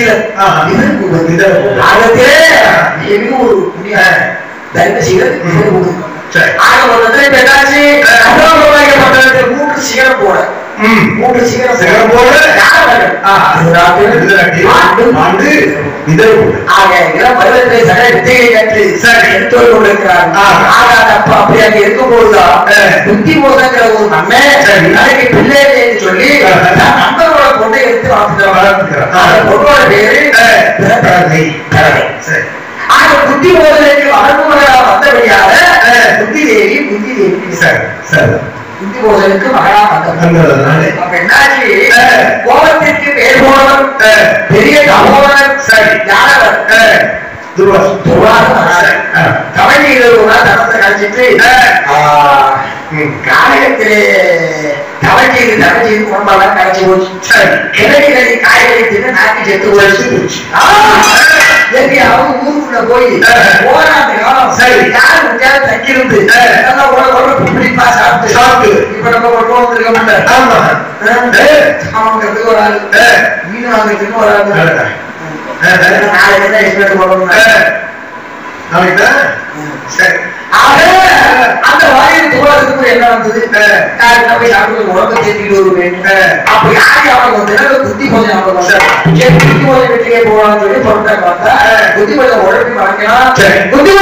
இதழ் ஆஹா. இதழ் கூடு இதழ் கூடு. ஆகத்திலே மிக ஒரு புண்ணிய தரித்த சிகரம் இதழ் கூடு சரி. ஆக மொத்தத்தில் இப்ப என்னாச்சு அண்ணாமலையாகப்பட்டவருக்கு மூன்று சிகரம் போட ம். மூன்று சிகரம் சிகரம் போட. யாரவர்கள்? ஆ. திருநாட்டு, இதழாட்டி, ஆண்டு, ஆண்டு, இதழ் கூடு. ஆக இளம் பருவத்திலே சகல வித்தையை கற்று சரி. எடுத்துக் கொண்டிருக்கிறார் ஆ. ஆக அந்த அப்பா அப்படி அங்க இருக்கும் போதுதான் ஆ. புத்தி மோசங்கிற ஒரு மன்னன் சரி. நாளைக்கு பிள்ளை இல்லைன்னு சொல்லி ஆ. தன் நண்பரோட பொண்ணை எடுத்து வளர்த்துட்டு வளர்த்துக்கிறான். அந்த பொண்ணோட பேரு ஆ. பிறந்தகை. கரவை. சரி. ஆக புத்தி மோதலுக்கு வளர்ப்புமகளாக வந்தபடியாக புத்தி தேவி புத்தி தேவி சரி. சரி. புத்தி மோதலுக்கு மகளா வந்தவள் வந்ததுனால, அப்ப என்னாச்சு ஆ. கோபத்திற்கு பேர் போனவன் ஆ, பெரிய தபோதரன் சரி. யாரவர் ஆ, துர்வாசு. துர்வாசன் சரி. ஆ. கவனிகள் ஒரு நாள் தனத்தை கழிச்சிட்டு ஆ. ஆ, ம். காலையத்திலே தவஞ்செய்து தவஞ்செய்து குடும்பம்லாம் கரைச்சி போச்சு சரி. கிழடிகளை காய்கறி தின்னு நாக்கி செத்து போச்சு போச்சு. ஆ, எங்கேயாவது ஊருக்குள்ள போய் ஆ. போராட்ட காலம் சரி. யார் முடியாத தங்கியிருந்து ஆ. நல்லா உட உட பிடிப்பா சாப்பிட்டு சாப்பிட்டு. இப்ப நம்ம கொண்டு வந்திருக்க மாட்டேன் ஆமா. ஏ, வாங்குறதுக்கு ஒரு ஆள் ஏ, மீன் வாங்குறதுக்கு ஒரு ஆள் அடடா. ஆ, ஆ. நாளைக்கு என்ன எக்ஸ்பெக்ட் பண்ணணும் ஆ. நாளைக்கு தான்? சரி. ஆக அந்த வாயில் தோழருக்கு என்ன வந்தது ஆ. யாருன்னா போய் சாப்பிட்டு உடம்பு தேத்திட்டு வருவேன் ஆ. அப்ப யார் ஞாபகம் வந்தது புத்தி கொஞ்சம் ஞாபகம் வந்தது. சரி. சரி புத்தி கொஞ்சம் வெற்றியே போகலாம்னு சொல்லி புறப்பட்டாங்க பார்த்தா புத்தி கொஞ்சம் உடம்பு வளர்க்கலாம் சரி. புத்தி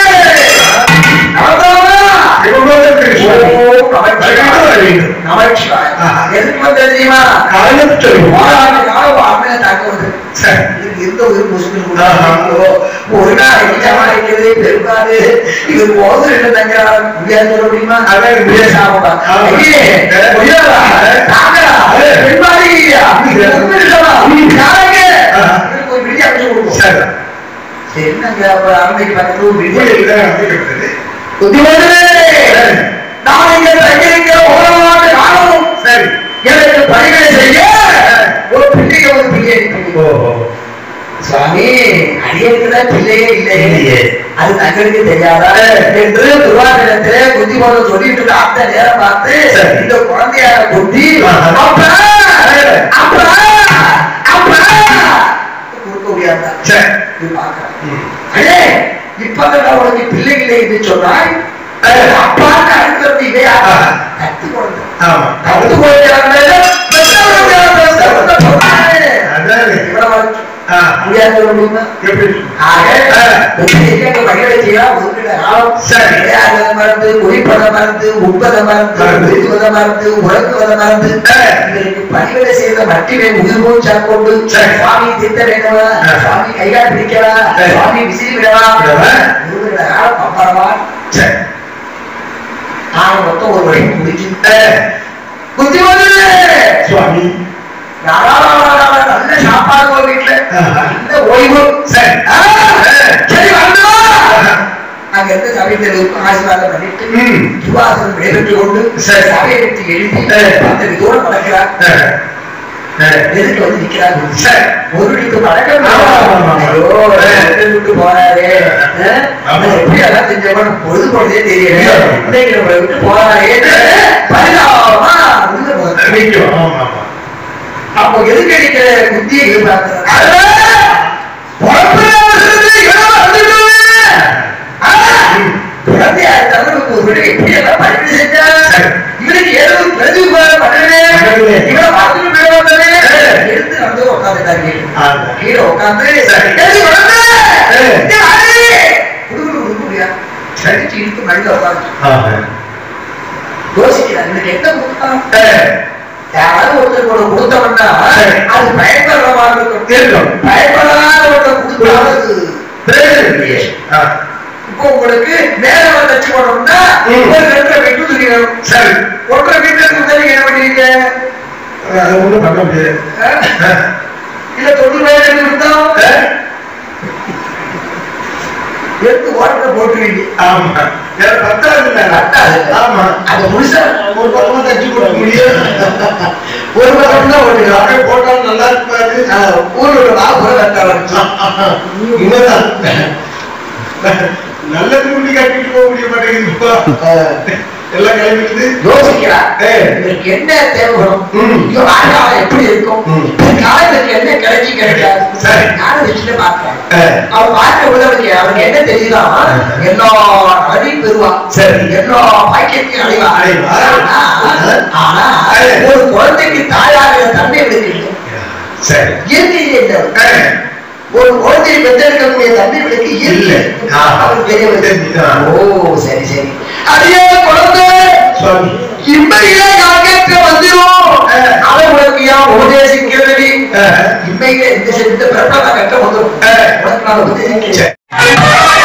இப்ப போது இருக்கு. நமச்சிவாய் ஆஹா. எதுக்கு வந்தது தெரியுமா காலையில சொல்லுவோம். போராட்ட காலம் அம்மையை தாக்க வந்து சரி. இதுக்கு இருந்த ஒரு முஸ்லிம் ஆஹா. ஒரு நாள் நிஜமா இருக்கிறது பெருமாறு இது போது ரெண்டு தங்கிறார் முடியாது சொல்ல முடியுமா அதான் முடியாது. சாப்பிடா ஆமா. ஐயே, முடியாதா? தாங்கடா. பெருமாறு இல்லையா? இது உண்மை இல்லடா. யாருங்க? ஆஹா. இவருக்கு ஒரு விடிய அமைச்சு கொடுப்போம். சரி. சரி, என்னங்க, அப்ப அரண்மனைக்கு பக்கத்துல ஒரு விடிய இப்படி இதுதான் அமைக்கப்பட்டது. புத்திமதிலே, நான் இங்க தங்கியிருக்கிற உலகமாட்டு காலமும் சரி. எனக்கு பணிகளை செய்ய ஒரு பிள்ளைய ஒரு பிள்ளை இருக்கு. ஓஹோ. சுவாமி அடியேற்குதான் பிள்ளையே இல்லையே இல்லையே. அது தங்களுக்கு தெரியாதா என்று துர்வாசனத்திலே புத்தி போல சொல்லிட்டு இருக்க அந்த நேரம் பார்த்து சரி. இந்த குழந்தையான புத்தி ஆஹா. அப்பா அப்பா அப்பா கொடுக்க முடியாதா சரி. இது பார்க்கிறேன் ம். அடே இப்பதான் உனக்கு பிள்ளை இல்லை என்று சொன்னாய் அஹ், அப்பான்னு அழைக்கிறது இல்லையா ஆஹா. கத்து குழந்தை ஆமா. கத்து குழந்தை அதானே. இவ்வளவு ஆ. முடியாது சொல்ல முடியுமா எப்படி? ஆக, ஆ. உண்மையிலேயே மகிழ்ச்சியா ஒதுக்கிற காலம் சரி. விளையாடுறத மறந்து குடிப்பதை மறந்து உண்பதை மறந்து மறந்து. உடுத்துவதை மறந்து உறங்குவதை மறந்து ஆ. இதற்கு பணிகளை செய்த மட்டிலே உயிர் மூச்சா கொண்டு சரி. சுவாமி தீர்த்த வேண்டுமா ஆ. சுவாமி கைகால் பிடிக்கலாம் சரி. சுவாமி விசிறி விடலாம் விடவா? ஒதுக்கிற காலம் பம்பரமா சரி. ஆக மொத்தம் ஒரு வழி முடிஞ்சு ஏ, புத்திமதி சுவாமி நாராயண நல்ல சாப்பாடு ஒரு வீட்டுல ஆஹா. நல்ல ஓய்வு சரி. ஆ, சரி வந்துடா ஆஹா. அங்க இருந்து சபைத்தலுக்கு ஆசீர்வாதம் பண்ணிட்டு ம். துவாசனம் விடைபெற்றுக் கொண்டு சரி. சபையை விட்டு எழுதி ஆ. பத்து தூரம் நடக்கிறார் ஏ, ஏ, எதிர்த்து வந்து நிக்கிறார் சரி. முருடிக்கு பழக்கம் ஆமா, ஆமா, ஆமா. ஐயோ விட்டு விட்டு போறாரு ஆ? ஆமா. அது எப்படி எல்லாம் செஞ்சவன் பொழுது பொழுதே தெரியல இல்ல. இன்னைக்கு நம்மளை விட்டு போறாரே பரிதாபமா உள்ள போறாரு. நிக்கும். ஆமா, ஆமா. அப்போ எதுக்கு அடிக்கிற புத்தியை எதிர்பார்க்கிறார் பொழப்புல வசதி இடம் வந்துடுவேன். ஆ, குழந்தையா இருந்தாலும் ஒரு விட எப்படி எல்லாம் படிப்பு செஞ்சா சரி. இவனுக்கு ஏதோ பிரதி பண்ணுவேன் பண்ணுவே. இவனை பார்த்துட்டு போய் வந்தேன் எடுத்து வந்து உட்காந்துட்டாரு கீழே ஆமா. கீழே உட்காந்து சரி. "ஏய், குழந்தை, ஏய். இங்க வாடி." குடுகுடு குடுகுடியா. சரிச்சு இழுத்து மடியில உட்காந்து ஆஹா. யோசிக்கிறார் இவனுக்கு என்ன கொடுத்தான் ஏ, யாராவது ஒருத்தர் ஒரு கொடுத்தவன்னா சரி. அது பயன்படுறமாக இருக்கும் இருக்கும். பயப்படாத ஒருத்தர் கொடுத்தாலும் அது பிரயோஜனம் இல்லையே. ஆ, இப்போ உங்களுக்கு மேல வந்து வச்சு போனோம்னா ம். ஒரு ரெண்டரை வீட்டு துணி வேணும் சரி. ஒன்றரை வீட்டுல இருந்தா நீங்க என்ன பண்ணுவீங்க அது ஒண்ணும் பண்ண முடியாது. ஆ? ஆ, இல்ல தொண்ணூறு ரூபாய் எடுத்து கொடுத்தோம் ஏ, எடுத்து ஓட்டத்தை போட்டுருவீங்க ஆமா. வேற பத்தாது இல்ல. பத்தாது. ஆமா. அது முழுசா ஒரு பக்கமா தச்சு கொடுக்க முடியும். ஒரு பக்கம் தான் ஓட்டுக்கலாம் அப்படியே போட்டாலும் நல்லா இருப்பாரு. ஊரோட லாபம் வெட்டாளர் உண்மைதான். நல்ல துணி கட்டிட்டு போக முடிய மாட்டேங்குதுப்பா எல்லாம் கிளம்பிடுது யோசிக்கிறார் ஏ. இவருக்கு என்ன தேவைப்படும் ம். இவங்க வாழ்நாள் எப்படி இருக்கும் ம். காலத்துக்கு என்ன கிடைச்சி கிடைக்காது சரி. நானும் வச்சுட்டு பார்க்கிறேன் ஏ. அவன் பார்க்க போது அவனுக்கு அவனுக்கு என்ன தெரியுதா எல்லா நகையும் பெறுவான் சரி. எல்லா பாக்கியத்தையும் அடைவான் அடைவா. ஆனா, ஆனா ஏ. ஒரு குழந்தைக்கு தாயாகிற தன்மை இவனுக்கு இல்லை. சரி இயற்கையிலே இல்லை ஏ. ஒரு குழந்தையை பெற்றெடுக்கக்கூடிய தன்மை இவனுக்கு இல்லை இல்லை. ஆ. அவனுக்கு தெரியவில்லை தெரிஞ்சுதா. ஓ சரி சரி அதே குழந்தை சுவாமி இம்மையிலே யாக்கேற்ற வந்துரும் ஆ. அதை உனக்கு யான் உபதேசிக்கிறது ஆ. இம்மையிலே இந்த சென்று பிறப்பா கட்ட வந்துரும் ஆ. உனக்கு நான் உபதேசிக்கிறேன் சரி.